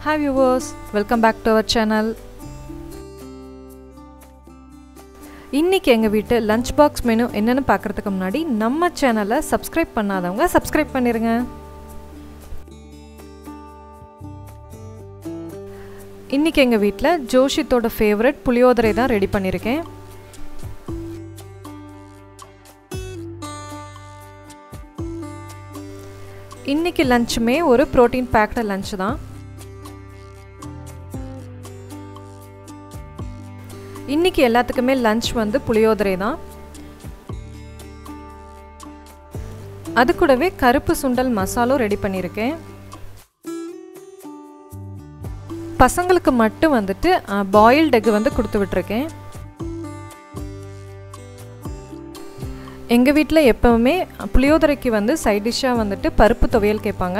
Hi viewers welcome back to our channel இன்றைக்கி எங்கள் வீட்டு லஞ்ச் பாக்ஸ் மெனு என்னென்னு பார்க்குறதுக்கு முன்னாடி நம்ம சேனலை சப்ஸ்கிரைப் பண்ணாதவங்க சப்ஸ்கிரைப் பண்ணிடுங்க இன்றைக்கி எங்கள் வீட்டில் ஜோஷித்தோட ஃபேவரட் புளியோதரை தான் ரெடி பண்ணியிருக்கேன் இன்றைக்கி லஞ்சுமே ஒரு ப்ரோட்டீன் பேக்டு லஞ்ச் தான் இன்றைக்கி எல்லாத்துக்குமே லஞ்ச் வந்து புளியோதரை தான் அது கூடவே கருப்பு சுண்டல் மசாலும் ரெடி பண்ணியிருக்கேன் பசங்களுக்கு மட்டும் வந்துட்டு பாயில்டு எக் வந்து கொடுத்து விட்டுருக்கேன் எங்கள் வீட்டில் எப்போவுமே புளியோதரைக்கு வந்து சைட் டிஷ்ஷாக வந்துட்டு பருப்பு துவையல் கேட்பாங்க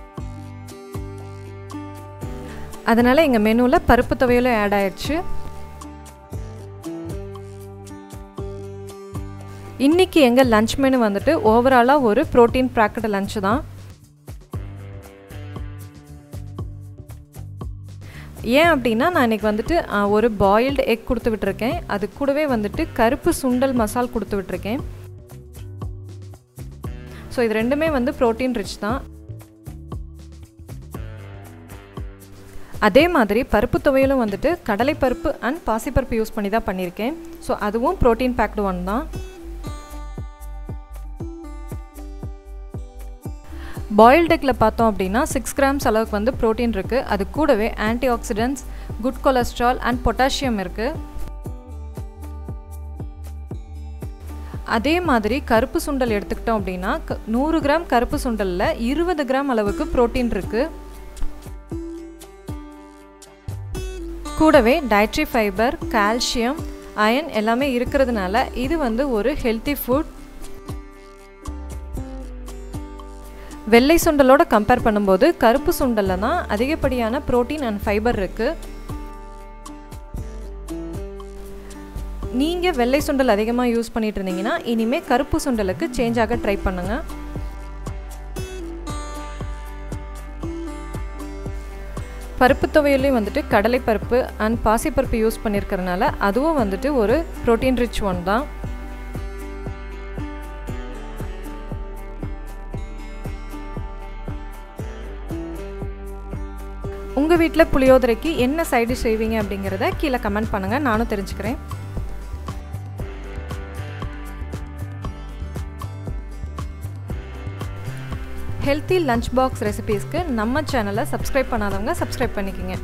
அதனால் எங்கள் மெனுவில் பருப்பு துவையலும் ஆட் ஆயிடுச்சு இன்றைக்கி எங்கள் லஞ்ச் மெனு வந்துட்டு ஓவராலாக ஒரு ப்ரோட்டீன் ப்ராக்கெட் லஞ்சு தான் ஏன் அப்படின்னா நான் இன்றைக்கி வந்துட்டு ஒரு பாயில்டு எக் கொடுத்து விட்டுருக்கேன் அது கூடவே வந்துட்டு கருப்பு சுண்டல் மசால் கொடுத்து விட்டுருக்கேன் ஸோ இது ரெண்டுமே வந்து ப்ரோட்டீன் ரிச் தான் அதே மாதிரி பருப்பு துவையலும் வந்துட்டு கடலை பருப்பு அண்ட் பாசிப்பருப்பு யூஸ் பண்ணி தான் பண்ணியிருக்கேன் ஸோ அதுவும் ப்ரோட்டீன் பேக்டு ஒன் தான் பாயில்ட் எக்கில் பார்த்தோம் அப்படின்னா சிக்ஸ் கிராம்ஸ் அளவுக்கு வந்து ப்ரோட்டீன் இருக்குது அது கூடவே antioxidants good cholesterol and potassium இருக்குது அதே மாதிரி கருப்பு சுண்டல் எடுத்துக்கிட்டோம் அப்படின்னா நூறு கிராம் கருப்பு சுண்டலில் இருபது கிராம் அளவுக்கு ப்ரோட்டீன் இருக்குது கூடவே டயட்ரி ஃபைபர் கால்சியம் அயன் எல்லாமே இருக்கிறதுனால இது வந்து ஒரு ஹெல்த்தி ஃபுட் வெள்ளை சுண்டலோட கம்பேர் பண்ணும்போது கருப்பு சுண்டலில் தான் அதிகப்படியான ப்ரோட்டீன் அண்ட் ஃபைபர் இருக்குது நீங்கள் வெள்ளை சுண்டல் அதிகமாக யூஸ் பண்ணிட்டு இருந்தீங்கன்னா இனிமேல் கருப்பு சுண்டலுக்கு சேஞ்ச் ஆக ட்ரை பண்ணுங்கள் பருப்பு துவையிலையும் வந்துட்டு கடலை பருப்பு அண்ட் பாசிப்பருப்பு யூஸ் பண்ணியிருக்கிறதுனால அதுவும் வந்துட்டு ஒரு ப்ரோட்டீன் ரிச் ஒன் தான் உங்கள் வீட்டில் புளியோதரைக்கு என்ன சைடு செய்வீங்க அப்படிங்கிறத கீழே கமெண்ட் பண்ணுங்கள் நானும் தெரிஞ்சுக்கிறேன் ஹெல்த்தி லஞ்ச் பாக்ஸ் ரெசிபீஸ்க்கு நம்ம சேனலை சப்ஸ்கிரைப் பண்ணாதவங்க சப்ஸ்கிரைப் பண்ணிக்கோங்க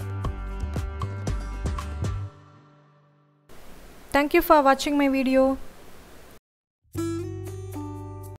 Thank you for watching my video.